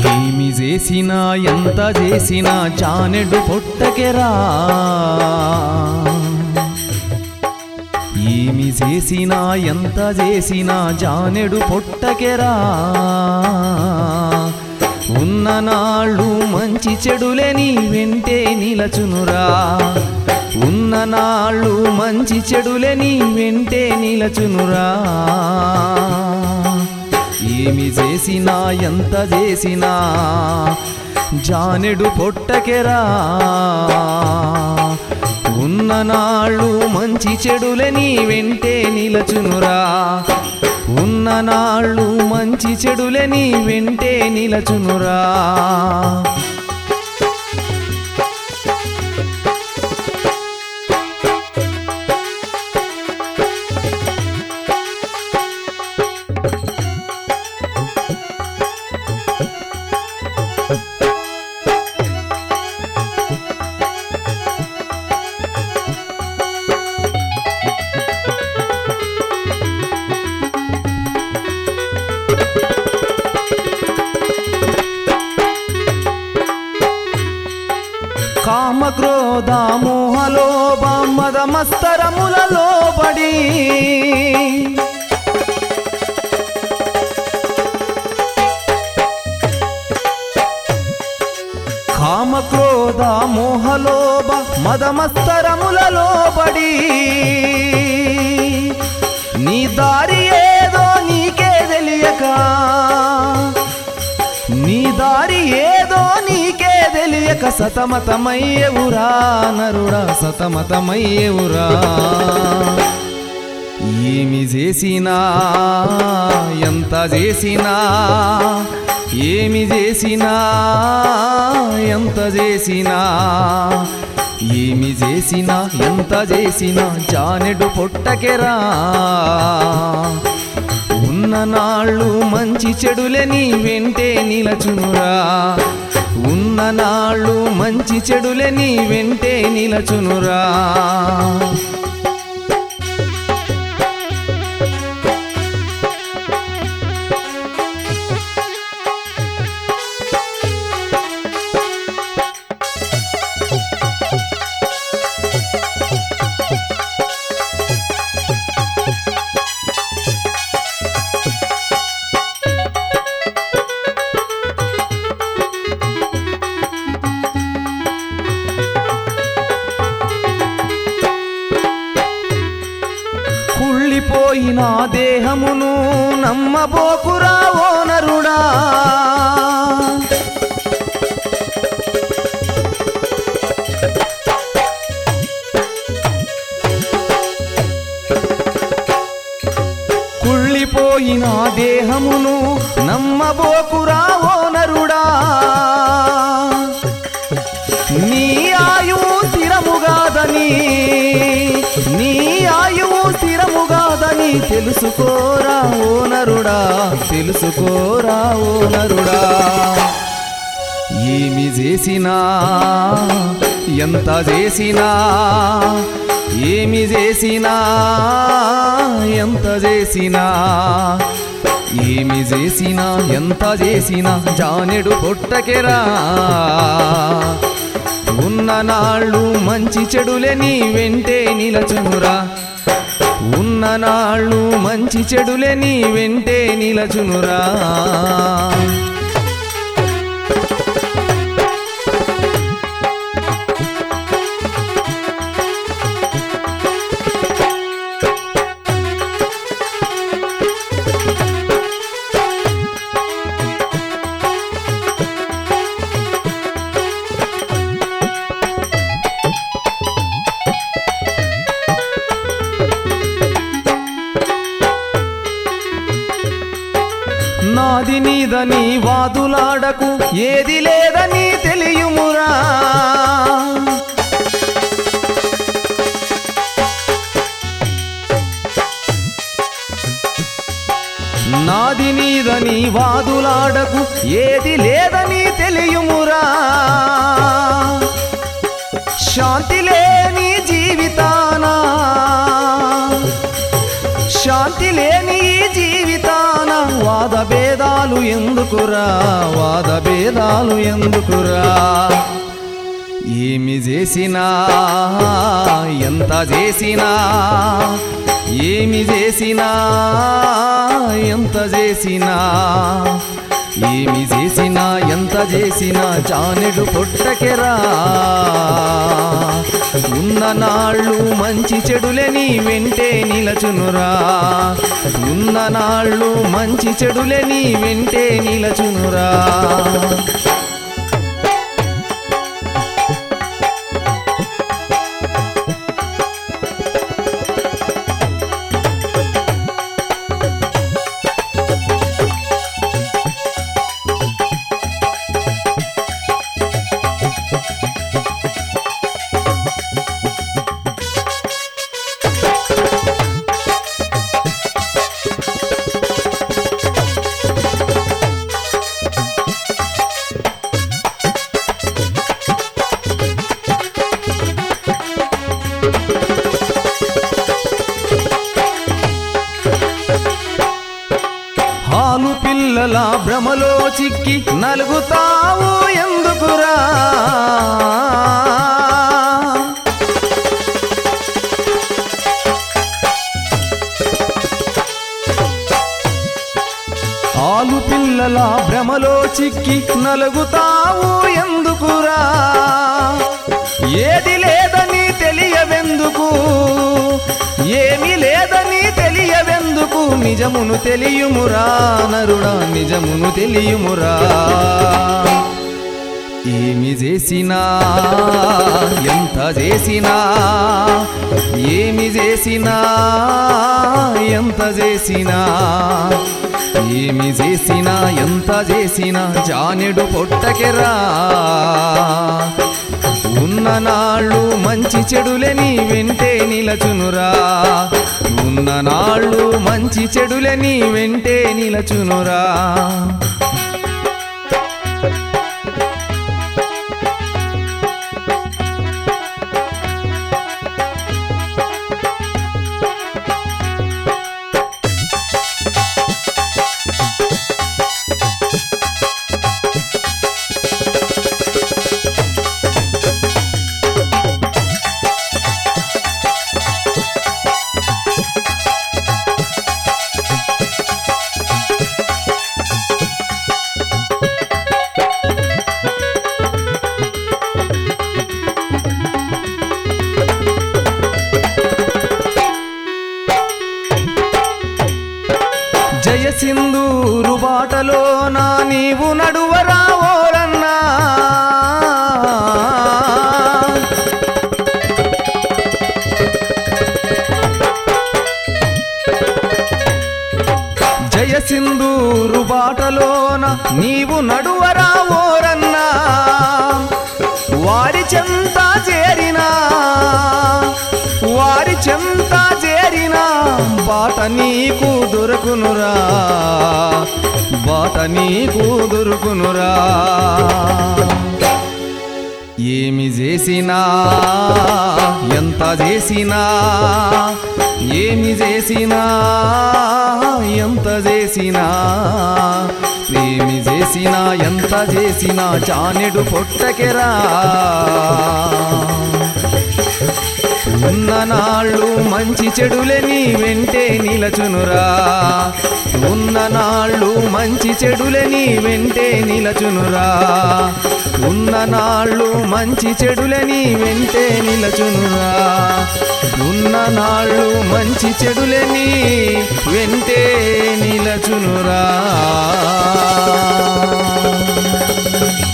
ఏమి చేసినా ఎంత చేసినా జానెడు పొట్టకెరా ఏమి చేసినా ఎంత చేసినా జానెడు పొట్టకెరా ఉన్ననాళ్ళు మంచి చెడులేని వెంటే నిలచునురా ఉన్ననాళ్ళు మంచి చెడులేని వెంటే నిలచునురా ఏమి చేసినా ఎంత చేసినా జానెడు పొట్టకెరా ఉన్ననాళ్ళు మంచి చెడులని వెంటే నిలచునురా ఉన్ననాళ్ళు మంచి చెడులని వెంటే నిలచునురా కామక్రోధ మోహలోభ మదమస్తరములలో పడి కామక్రోధ మోహలోభ మదమస్తరములలో పడి నీ దారి ఏదో నీకే తెలియక నీ దారి ఏదో నీకే తెలియక సతమతమయ్యవురా నరుడా సతమతమయ్యవురా ఏమి చేసినా ఎంత చేసినా ఏమి చేసినా ఎంత చేసినా ఏమి చేసినా ఎంత చేసినా జానెడు పొట్టకెరా ఉన్ననాళ్ళు మంచి చెడులని వెంటే నిలచునురా ఉన్ననాళ్ళు మంచి చెడులని వెంటే నిలచునురా కుళ్ళిపోయిన దేహమును నమ్మబోకురా ఓ నరుడా కుళ్ళిపోయిన దేహమును నమ్మబోకురా ఓ నరుడా నీ ఆయువు స్థిరముగాదని నీ ఆయువు స్థిరముగాదని తెలుసుకోరా ఓ నరుడా తెలుసుకోరా ఓ నరుడా ఏమి చేసినా ఎంత చేసినా ఏమి చేసినా ఎంత చేసినా ఏమి చేసినా ఎంత చేసినా జానెడు పొట్టకెరా ఉన్ననాళ్ళు మంచి చెడులని వెంటే నిలచునురా ఉన్ననాళ్ళు మంచి చెడులని వెంటే నిలచునురా నాది నీదని వాదులాడకు ఏది లేదని తెలియమురా నాది నీదని వాదులాడకు ఏది లేదని తెలియమురా శాంతి లేని జీవితానా శాంతి లేని ఈ జీవితానా వాద భేదాలు ఎందుకురా వాద భేదాలు ఎందుకురా ఏమి చేసినా ఎంత చేసినా ఏమి చేసినా ఎంత చేసినా ఏమి చేసినా ఎంత చేసినా జానెడు పొట్టకెరా ఉన్న నాళ్ళు మంచి చెడులని వెంటే నిలచునురా ఉన్న నాళ్ళు మంచి చెడులని వెంటే నిలచునురా హాలు పిల్లల భ్రమలో చిక్కి నలుగుతావు ఎందుకురా ఆలు పిల్లల భ్రమలో చిక్కి నలుగుతావు ఎందుకురా ఏది లేదని తెలియవెందుకు ఏమి లేదని తెలియవెందుకు నిజమును తెలియుమురా నరుడా నిజమును తెలియుమురా ఏమి చేసినా ఎంత చేసినా ఏమి చేసినా ఎంత చేసినా ఏమి చేసినా ఎంత చేసినా జానెడు పొట్టకెరా ఉన్న నాళ్ళు మంచి చెడులని వెంటే నిలచునురా ఉన్న నాళ్ళు మంచి చెడులని వెంటే నిలచునురా జయసింధూరు బాటలో నా నీవు నడువరా ఓరన్నా జయసింధూరు బాటలోన నీవు నడువరా ఓరన్నా వారి చెంత చేరినా వారి చెంత చేరినా బాట నీకు దొరకునురా బాట నీకు దొరుకునురా ఏమి చేసినా ఎంత చేసినా ఏమి చేసినా ఎంత చేసినా ఏమి చేసినా ఎంత చేసినా చానెడు పొట్టకెరా ఉన్న నాళ్ళు మంచి చెడులని వెంటే నిలచునురా ఉన్న నాళ్ళు మంచి చెడులని వెంటే నిలచునురా ఉన్న నాళ్ళు మంచి చెడులని వెంటే నిలచునురా ఉన్న నాళ్ళు మంచి చెడులని వెంటే నిలచునురా